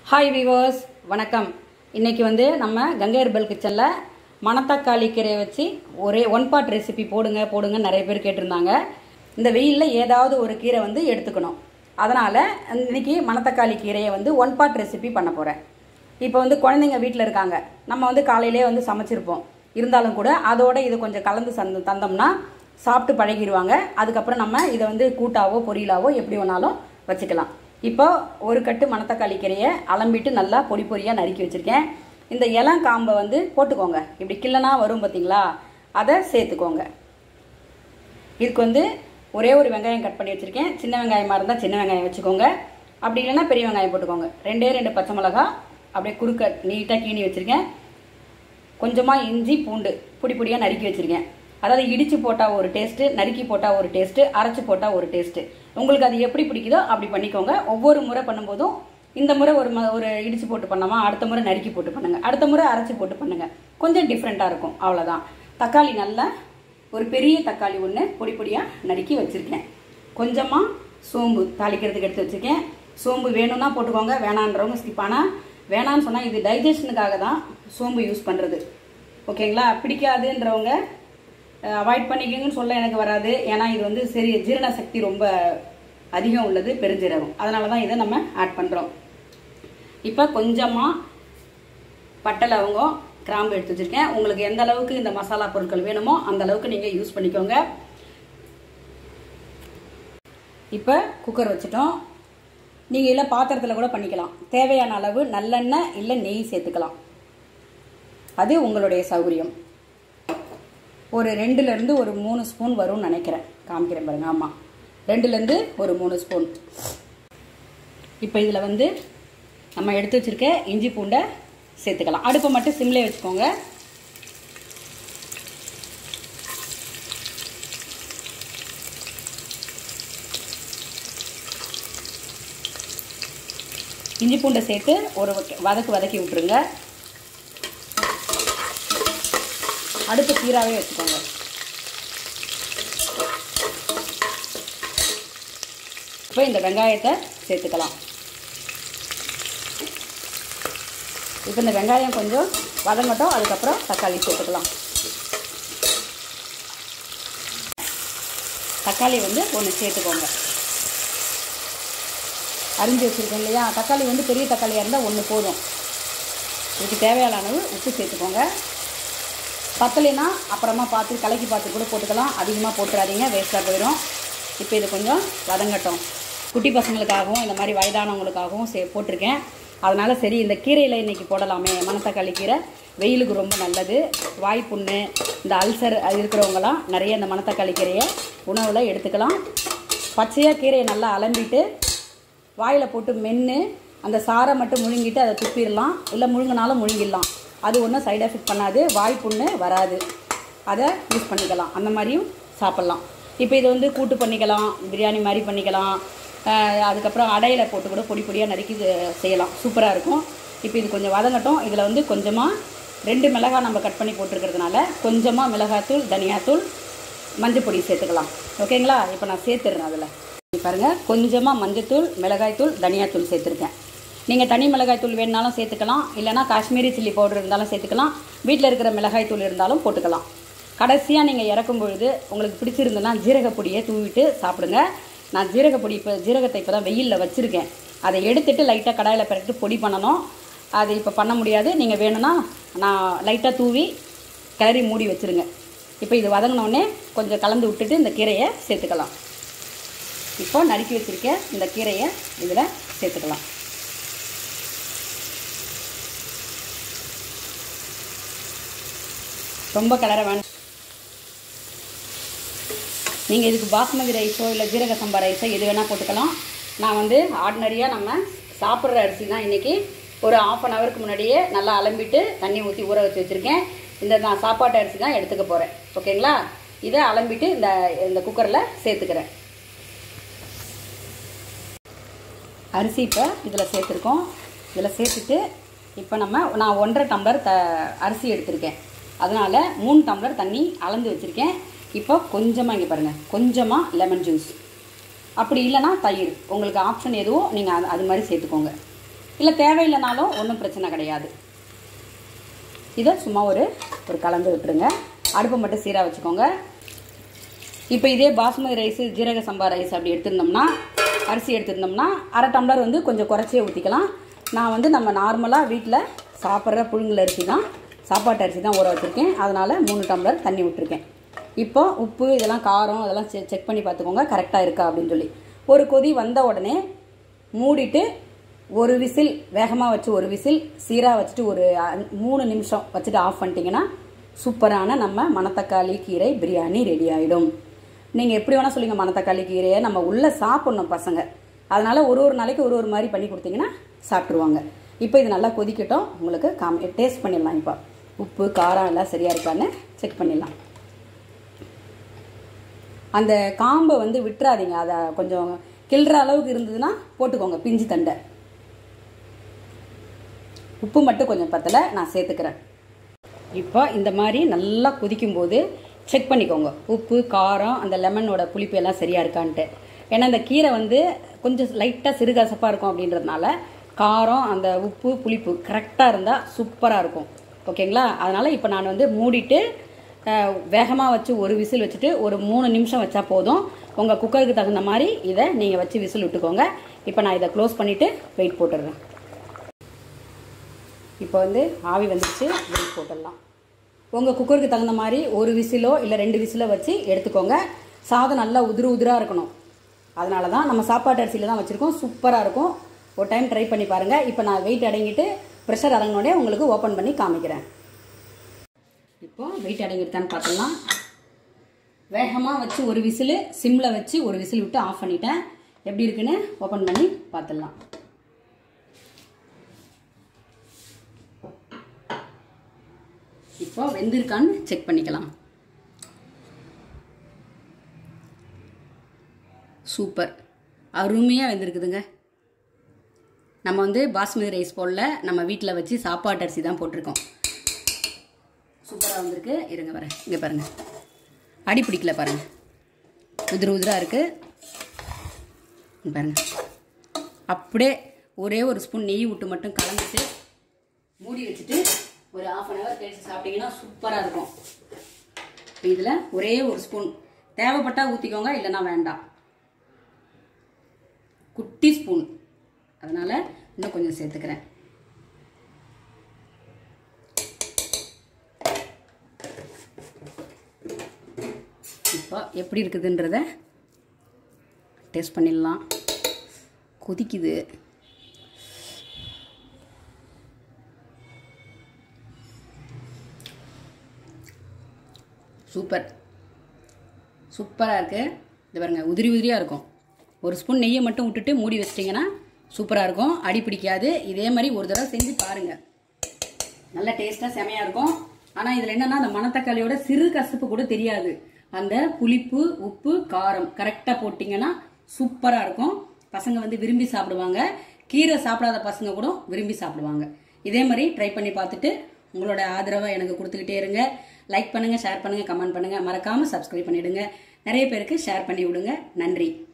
hi viewers வணக்கம் இன்னைக்கு வந்து நம்ம கங்கை ஹெர்பல் கிச்சனில் மணத்தக்காளி கீரையை வச்சு ஒரே ஒன் பார்ட் ரெசிபி போடுங்க போடுங்க நிறைய பேர் கேட்டிருந்தாங்க இந்த வெயிலில் ஏதாவது ஒரு கீரை வந்து எடுத்துக்கணும் அதனால் இன்னைக்கு மணத்தக்காளி கீரையை வந்து ஒன் பார்ட் ரெசிபி பண்ண போகிறேன் இப்போ வந்து குழந்தைங்க வீட்டில் இருக்காங்க நம்ம வந்து காலையிலே வந்து சமைச்சிருப்போம் இருந்தாலும் கூட அதோட இது கொஞ்சம் கலந்து சந்த தந்தோம்னா சாப்பிட்டு பழகிடுவாங்க அதுக்கப்புறம் நம்ம இதை வந்து கூட்டாவோ பொரியலாவோ எப்படி வேணாலும் வச்சுக்கலாம் இப்போ ஒரு கட்டு மணத்தக்காளி கீரையை அலம்பிட்டு நல்லா பொடி பொடியாக நறுக்கி வச்சுருக்கேன் இந்த இளம் காம்பை வந்து போட்டுக்கோங்க இப்படி கிள்ளனா வரும் பார்த்தீங்களா அதை சேர்த்துக்கோங்க இதுக்கு வந்து ஒரே ஒரு வெங்காயம் கட் பண்ணி வச்சுருக்கேன் சின்ன வெங்காயமாக இருந்தால் சின்ன வெங்காயம் வச்சுக்கோங்க அப்படி இல்லைன்னா பெரிய வெங்காயம் போட்டுக்கோங்க ரெண்டே ரெண்டு பச்சை மிளகா அப்படியே குறுக்க நீட்டாக கீணி வச்சுருக்கேன் கொஞ்சமாக இஞ்சி பூண்டு பொடி பொடியாக நறுக்கி வச்சுருக்கேன் அதாவது இடித்து போட்டால் ஒரு டேஸ்ட்டு நறுக்கி போட்டால் ஒரு டேஸ்ட்டு அரைச்சி போட்டால் ஒரு டேஸ்ட்டு உங்களுக்கு அது எப்படி பிடிக்குதோ அப்படி பண்ணிக்கோங்க ஒவ்வொரு முறை பண்ணும்போதும் இந்த முறை ஒரு ம ஒரு இடித்து போட்டு பண்ணாமா அடுத்த முறை நறுக்கி போட்டு பண்ணுங்கள் அடுத்த முறை அரைச்சி போட்டு பண்ணுங்கள் கொஞ்சம் டிஃப்ரெண்ட்டாக இருக்கும் அவ்வளோதான் தக்காளி நல்லா ஒரு பெரிய தக்காளி ஒன்று பொடி பொடியாக நறுக்கி வச்சுருக்கேன் கொஞ்சமாக சோம்பு தாளிக்கிறதுக்கு எடுத்து வச்சுருக்கேன் சோம்பு வேணும்னா போட்டுக்கோங்க வேணான்றவங்க ஸ்கிப் ஆனால் வேணான்னு சொன்னால் இது டைஜஷனுக்காக தான் சோம்பு யூஸ் பண்ணுறது ஓகேங்களா பிடிக்காதுன்றவங்க அவாய்ட் பண்ணிக்கோங்கன்னு சொல்ல எனக்கு வராது ஏன்னா இது வந்து சரி ஜீரண சக்தி ரொம்ப அதிகம் உள்ளது பெருஞ்சீரகம் அதனால தான் இதை நம்ம ஆட் பண்ணுறோம் இப்போ கொஞ்சமாக பட்டை லவங்கம் கிராம்பு எடுத்து வச்சுருக்கேன் உங்களுக்கு எந்த அளவுக்கு இந்த மசாலா பொருட்கள் வேணுமோ அந்த அளவுக்கு நீங்கள் யூஸ் பண்ணிக்கோங்க இப்போ குக்கர் வச்சுட்டோம் நீங்கள் இல்லை பாத்திரத்தில் கூட பண்ணிக்கலாம் தேவையான அளவு நல்லெண்ணெய் இல்லை நெய் சேர்த்துக்கலாம் அது உங்களுடைய சௌகரியம் ஒரு ரெண்டுலேருந்து ஒரு மூணு ஸ்பூன் வரும்னு நினைக்கிறேன் காமிக்கிறேன் பாருங்க ஆமாம் ரெண்டுலேருந்து ஒரு மூணு ஸ்பூன் இப்போ இதில் வந்து நம்ம எடுத்து வச்சுருக்க இஞ்சி பூண்டை சேர்த்துக்கலாம் அடுப்பை மட்டும் சிம்லே வச்சுக்கோங்க இஞ்சி பூண்டை சேர்த்து ஒரு வதக்கு வதக்கி விட்டுருங்க அடுப்பு சீராகவே வச்சுக்கோங்க இப்போ இந்த வெங்காயத்தை சேர்த்துக்கலாம் இப்போ இந்த வெங்காயம் கொஞ்சம் வதங்கட்டும் அதுக்கப்புறம் தக்காளி சேர்த்துக்கலாம் தக்காளி வந்து ஒன்று சேர்த்துக்கோங்க அரிஞ்சு வச்சுருக்கோம் இல்லையா தக்காளி வந்து பெரிய தக்காளியாக இருந்தால் ஒன்று போதும் இதுக்கு தேவையான அளவு உப்பு சேர்த்துக்கோங்க பத்தலைன்னா அப்புறமா பார்த்து கலக்கி பார்த்து கூட போட்டுக்கலாம் அதிகமாக போட்டுறாதீங்க வேஸ்ட்டாக போயிடும் இப்போ இது கொஞ்சம் வதங்கட்டும் குட்டி பசங்களுக்காகவும் இந்த மாதிரி வயதானவங்களுக்காகவும் சே போட்டிருக்கேன் அதனால் சரி இந்த கீரையில் இன்றைக்கி போடலாமே மணத்தக்காளி கீரை வெயிலுக்கு ரொம்ப நல்லது வாய்ப்புண்ணு இந்த அல்சர் இருக்கிறவங்களாம் நிறைய இந்த மணத்தக்காளி கீரையை உணவில் எடுத்துக்கலாம் பச்சையாக கீரையை நல்லா அலம்பிட்டு வாயில் போட்டு மென்று அந்த சாரை மட்டும் முழுங்கிட்டு அதை துப்பிடலாம் இல்லை முழுங்கினாலும் முழுங்கிடலாம் அது ஒன்றும் சைடு எஃபெக்ட் பண்ணாது வாய் புண்ணு வராது அதை யூஸ் பண்ணிக்கலாம் அந்த மாதிரியும் சாப்பிட்லாம் இப்போ இதை வந்து கூட்டு பண்ணிக்கலாம் பிரியாணி மாதிரி பண்ணிக்கலாம் அதுக்கப்புறம் அடையில் போட்டு கூட பொடி பொடியாக நறுக்கி செய்யலாம் சூப்பராக இருக்கும் இப்போ இது கொஞ்சம் வதங்கட்டும் இதில் வந்து கொஞ்சமாக ரெண்டு மிளகாய் நம்ம கட் பண்ணி போட்டிருக்கிறதுனால கொஞ்சமாக மிளகாத்தூள் தனியாத்தூள் மஞ்சள் பொடி சேர்த்துக்கலாம் ஓகேங்களா இப்போ நான் சேர்த்துடுறேன் அதில் பாருங்கள் கொஞ்சமாக மஞ்சத்தூள் மிளகாய்த்தூள் தனியாத்தூள் சேர்த்துருக்கேன் நீங்கள் தனி மிளகாய் தூள் வேணுனாலும் சேர்த்துக்கலாம் இல்லைனா காஷ்மீரி சில்லி பவுடர் இருந்தாலும் சேர்த்துக்கலாம் வீட்டில் இருக்கிற மிளகாய் தூள் இருந்தாலும் போட்டுக்கலாம் கடைசியாக நீங்கள் இறக்கும் பொழுது உங்களுக்கு பிடிச்சிருந்ததுன்னா ஜீரகப்பொடியை தூவிட்டு சாப்பிடுங்க நான் ஜீரகப்பொடி இப்போ ஜீரகத்தை இப்போ தான் வெயிலில் வச்சுருக்கேன் அதை எடுத்துகிட்டு லைட்டாக கடாயில் பிறகு பொடி பண்ணணும் அது இப்போ பண்ண முடியாது நீங்கள் வேணும்னா நான் லைட்டாக தூவி கிளறி மூடி வச்சுருங்க இப்போ இது வதங்கினோடனே கொஞ்சம் கலந்து விட்டுட்டு இந்த கீரையை சேர்த்துக்கலாம் இப்போ நறுக்கி வச்சுருக்க இந்த கீரையை இதில் சேர்த்துக்கலாம் ரொம்ப கலர வேணும் நீங்கள் இதுக்கு பாஸ்மதி ரைஸோ இல்லை ஜீரக சம்பா ரைஸோ எது வேணால் போட்டுக்கலாம் நான் வந்து ஆர்டினரியாக நம்ம சாப்பிட்ற அரிசி தான் இன்றைக்கி ஒரு ஆஃப் அன் ஹவருக்கு முன்னாடியே நல்லா அலம்பிட்டு தண்ணி ஊற்றி ஊற வச்சு வச்சுருக்கேன் இந்த நான் சாப்பாட்டு அரிசி தான் எடுத்துக்க போகிறேன் ஓகேங்களா இதை அலம்பிட்டு இந்த இந்த குக்கரில் சேர்த்துக்கிறேன் அரிசி இப்போ இதில் சேர்த்துருக்கோம் இதில் சேர்த்துட்டு இப்போ நம்ம நான் ஒன்றரை டம்ளர் த அரிசி எடுத்திருக்கேன் அதனால் மூணு டம்ளர் தண்ணி அளந்து வச்சுருக்கேன் இப்போ கொஞ்சமாக இங்கே பாருங்கள் கொஞ்சமாக லெமன் ஜூஸ் அப்படி இல்லைன்னா தயிர் உங்களுக்கு ஆப்ஷன் எதுவோ நீங்கள் அது அது மாதிரி சேர்த்துக்கோங்க இல்லை தேவையில்லைனாலும் ஒன்றும் பிரச்சனை கிடையாது இதை சும்மா ஒரு ஒரு கலந்து விட்டுருங்க அடுப்பை மட்டும் சீராக வச்சுக்கோங்க இப்போ இதே பாஸ்மதி ரைஸ் ஜீரக சம்பா ரைஸ் அப்படி எடுத்திருந்தோம்னா அரிசி எடுத்திருந்தோம்னா அரை டம்ளர் வந்து கொஞ்சம் குறைச்சே ஊற்றிக்கலாம் நான் வந்து நம்ம நார்மலாக வீட்டில் சாப்பிட்ற புழுங்கல் அரிசி தான் சாப்பாட்டு அரிசி தான் ஊற வச்சுருக்கேன் அதனால் மூணு டம்ளர் தண்ணி விட்டுருக்கேன் இப்போ உப்பு இதெல்லாம் காரம் இதெல்லாம் செ செக் பண்ணி பார்த்துக்கோங்க கரெக்டாக இருக்கா அப்படின்னு சொல்லி ஒரு கொதி வந்த உடனே மூடிட்டு ஒரு விசில் வேகமாக வச்சு ஒரு விசில் சீராக வச்சுட்டு ஒரு அ- மூணு நிமிஷம் வச்சுட்டு ஆஃப் பண்ணிட்டீங்கன்னா சூப்பரான நம்ம மணத்தக்காளி கீரை பிரியாணி ரெடி ஆகிடும் நீங்கள் எப்படி வேணால் சொல்லுங்க மணத்தக்காளி கீரையை நம்ம உள்ளே சாப்பிட்ணும் பசங்க அதனால் ஒரு ஒரு நாளைக்கு ஒரு ஒரு மாதிரி பண்ணி கொடுத்தீங்கன்னா சாப்பிட்ருவாங்க இப்போ இது நல்லா கொதிக்கட்டும் உங்களுக்கு காமி டேஸ்ட் பண்ணிடலாம் இப்போ உப்பு காரம் எல்லாம் சரியாக இருக்கான்னு செக் பண்ணிடலாம் அந்த காம்பை வந்து விட்டுறாதீங்க அதை கொஞ்சம் கிள்ற அளவுக்கு இருந்ததுன்னா போட்டுக்கோங்க பிஞ்சு தண்டை உப்பு மட்டும் கொஞ்சம் பத்தலை நான் சேர்த்துக்கிறேன் இப்போ இந்த மாதிரி நல்லா கொதிக்கும்போது செக் பண்ணிக்கோங்க உப்பு காரம் அந்த லெமனோட புளிப்பு எல்லாம் சரியாக இருக்கான்ட்டு ஏன்னா இந்த கீரை வந்து கொஞ்சம் லைட்டாக சிறுகசப்பாக இருக்கும் அப்படின்றதுனால காரம் அந்த உப்பு புளிப்பு கரெக்டாக இருந்தால் சூப்பராக இருக்கும் ஓகேங்களா அதனால் இப்போ நான் வந்து மூடிட்டு வேகமாக வச்சு ஒரு விசில் வச்சுட்டு ஒரு மூணு நிமிஷம் வச்சா போதும் உங்கள் குக்கருக்கு தகுந்த மாதிரி இதை நீங்கள் வச்சு விசில் விட்டுக்கோங்க இப்போ நான் இதை க்ளோஸ் பண்ணிவிட்டு வெயிட் போட்டுடுறேன் இப்போ வந்து ஆவி வந்துருச்சு வெயிட் போட்டுடலாம் உங்கள் குக்கருக்கு தகுந்த மாதிரி ஒரு விசிலோ இல்லை ரெண்டு விசிலோ வச்சு எடுத்துக்கோங்க சாதம் நல்லா உதிரு உதிராக இருக்கணும் அதனால தான் நம்ம சாப்பாட்டு அரிசியில் தான் வச்சுருக்கோம் சூப்பராக இருக்கும் ஒரு டைம் ட்ரை பண்ணி பாருங்கள் இப்போ நான் வெயிட் அடங்கிட்டு ப்ரெஷர் அடங்கினோடனே உங்களுக்கு ஓப்பன் பண்ணி காமிக்கிறேன் இப்போ வெயிட் அடங்கிருக்கான்னு பார்த்துடலாம் வேகமாக வச்சு ஒரு விசிலு சிம்மில் வச்சு ஒரு விசில் விட்டு ஆஃப் பண்ணிட்டேன் எப்படி இருக்குன்னு ஓப்பன் பண்ணி பார்த்துடலாம் இப்போ வெந்திருக்கான்னு செக் பண்ணிக்கலாம் சூப்பர் அருமையாக வெந்திருக்குதுங்க நம்ம வந்து பாஸ்மதி ரைஸ் போடல நம்ம வீட்டில் வச்சு சாப்பாட்டு அரிசி தான் போட்டிருக்கோம் சூப்பராக வந்திருக்கு இருங்க வரேன் இங்கே பாருங்கள் அடி பிடிக்கல பாருங்கள் உதிர உதிராக இருக்குது இங்க பாருங்க அப்படியே ஒரே ஒரு ஸ்பூன் நெய் விட்டு மட்டும் கலந்துட்டு மூடி வச்சுட்டு ஒரு ஆஃப் அன் ஹவர் கழிச்சு சாப்பிட்டீங்கன்னா சூப்பராக இருக்கும் இப்போ இதில் ஒரே ஒரு ஸ்பூன் தேவைப்பட்டா ஊற்றிக்கோங்க இல்லைன்னா வேண்டாம் குட்டி ஸ்பூன் அதனால் இன்னும் கொஞ்சம் சேர்த்துக்கிறேன் இப்போ எப்படி இருக்குதுன்றத டேஸ்ட் பண்ணிடலாம் கொதிக்குது சூப்பர் சூப்பராக இருக்குது இது பாருங்க உதிரி உதிரியாக இருக்கும் ஒரு ஸ்பூன் நெய்யை மட்டும் விட்டுட்டு மூடி வச்சிட்டிங்கன்னா சூப்பராக இருக்கும் அடி பிடிக்காது இதே மாதிரி ஒரு தடவை செஞ்சு பாருங்கள் நல்ல டேஸ்ட்டாக செமையாக இருக்கும் ஆனால் இதில் என்னன்னா அந்த மணத்தக்காளியோட சிறு கசப்பு கூட தெரியாது அந்த புளிப்பு உப்பு காரம் கரெக்டாக போட்டிங்கன்னா சூப்பராக இருக்கும் பசங்க வந்து விரும்பி சாப்பிடுவாங்க கீரை சாப்பிடாத பசங்க கூட விரும்பி சாப்பிடுவாங்க இதே மாதிரி ட்ரை பண்ணி பார்த்துட்டு உங்களோட ஆதரவை எனக்கு கொடுத்துக்கிட்டே இருங்க லைக் பண்ணுங்கள் ஷேர் பண்ணுங்கள் கமெண்ட் பண்ணுங்கள் மறக்காமல் சப்ஸ்கிரைப் பண்ணிவிடுங்க நிறைய பேருக்கு ஷேர் பண்ணி விடுங்க நன்றி